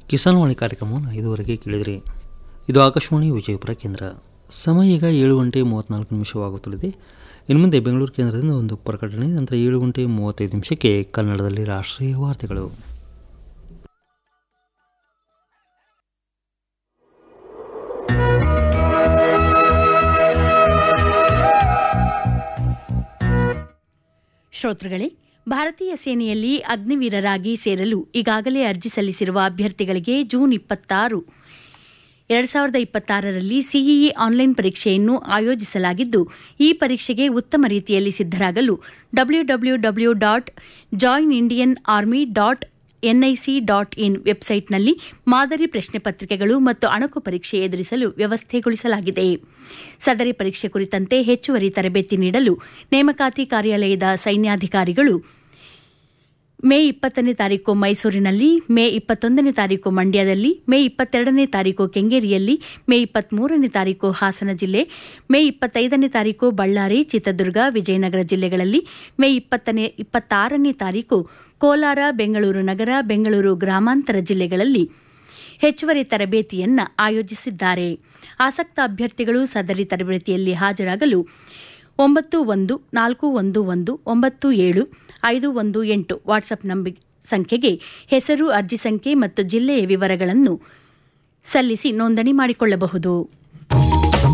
ಕಿಸಾನ್ವಾಣಿ ಕಾರ್ಯಕ್ರಮವನ್ನು ಇದುವರೆಗೆ ಕೇಳಿದ್ರಿ ಇದು ಆಕಾಶವಾಣಿ ವಿಜಯಪುರ ಕೇಂದ್ರ ಸಮಯ ಈಗ ಏಳು ಗಂಟೆ ಮೂವತ್ತ್ನಾಲ್ಕು ನಿಮಿಷವಾಗುತ್ತಲಿದೆ ಇನ್ನು ಮುಂದೆ ಬೆಂಗಳೂರು ಕೇಂದ್ರದಿಂದ ಒಂದು ಪ್ರಕಟಣೆ ನಂತರ ಏಳು ಗಂಟೆ ಮೂವತ್ತೈದು ನಿಮಿಷಕ್ಕೆ ಕನ್ನಡದಲ್ಲಿ ರಾಷ್ಟ್ರೀಯ ವಾರ್ತೆಗಳು ಶ್ರೋತೃಗಳೇ ಭಾರತೀಯ ಸೇನೆಯಲ್ಲಿ ಅಗ್ನಿವೀರರಾಗಿ ಸೇರಲು ಈಗಾಗಲೇ ಅರ್ಜಿ ಸಲ್ಲಿಸಿರುವ ಅಭ್ಯರ್ಥಿಗಳಿಗೆ ಜೂನ್ ಇಪ್ಪತ್ತಾರು ಎರಡು ಸಾವಿರದ ಇಪ್ಪತ್ತಾರರಲ್ಲಿ ಸಿಇಇ ಆನ್ಲೈನ್ ಪರೀಕ್ಷೆಯನ್ನು ಆಯೋಜಿಸಲಾಗಿದ್ದು ಈ ಪರೀಕ್ಷೆಗೆ ಉತ್ತಮ ರೀತಿಯಲ್ಲಿ ಸಿದ್ದರಾಗಲು W W W dot join Indian army dot NIC dot in ವೆಬ್ಸೈಟ್ನಲ್ಲಿ ಮಾದರಿ ಪ್ರಶ್ನೆ ಪತ್ರಿಕೆಗಳು ಮತ್ತು ಅಣಕು ಪರೀಕ್ಷೆ ಎದುರಿಸಲು ವ್ಯವಸ್ಥೆಗೊಳಿಸಲಾಗಿದೆ ಸದರಿ ಪರೀಕ್ಷೆ ಕುರಿತಂತೆ ಹೆಚ್ಚುವರಿ ತರಬೇತಿ ನೀಡಲು ನೇಮಕಾತಿ ಕಾರ್ಯಾಲಯದ ಸೈನ್ಯಾಧಿಕಾರಿಗಳು ಮೇ ಇಪ್ಪತ್ತನೇ ತಾರೀಕು ಮೈಸೂರಿನಲ್ಲಿ ಮೇ ಇಪ್ಪತ್ತೊಂದನೇ ತಾರೀಕು ಮಂಡ್ಯದಲ್ಲಿ ಮೇ ಇಪ್ಪತ್ತೆರಡನೇ ತಾರೀಕು ಕೆಂಗೇರಿಯಲ್ಲಿ ಮೇ ಇಪ್ಪತ್ಮೂರನೇ ತಾರೀಕು ಹಾಸನ ಜಿಲ್ಲೆ ಮೇ ಇಪ್ಪತ್ತೈದನೇ ತಾರೀಕು ಬಳ್ಳಾರಿ ಚಿತ್ರದುರ್ಗ ವಿಜಯನಗರ ಜಿಲ್ಲೆಗಳಲ್ಲಿ ಮೇ ಇಪ್ಪತ್ತನೇ ಇಪ್ಪತ್ತಾರನೇ ತಾರೀಕು ಕೋಲಾರ ಬೆಂಗಳೂರು ನಗರ ಬೆಂಗಳೂರು ಗ್ರಾಮಾಂತರ ಜಿಲ್ಲೆಗಳಲ್ಲಿ ಹೆಚ್ಚುವರಿ ತರಬೇತಿಯನ್ನ ಆಯೋಜಿಸಿದ್ದಾರೆ ಆಸಕ್ತ ಅಭ್ಯರ್ಥಿಗಳು ಸದರಿ ತರಬೇತಿಯಲ್ಲಿ ಹಾಜರಾಗಲು ಒಂಬತ್ತು ಒಂದು ನಾಲ್ಕು ಒಂದು ಒಂದು ಒಂಬತ್ತು ಏಳು ಐದು ಒಂದು ಎಂಟು ವಾಟ್ಸಪ್ ನಂಬಿ ಸಂಖ್ಯೆಗೆ ಹೆಸರು ಅರ್ಜಿ ಸಂಖ್ಯೆ ಮತ್ತು ಜಿಲ್ಲೆಯ ವಿವರಗಳನ್ನು ಸಲ್ಲಿಸಿ ನೋಂದಣಿ ಮಾಡಿಕೊಳ್ಳಬಹುದು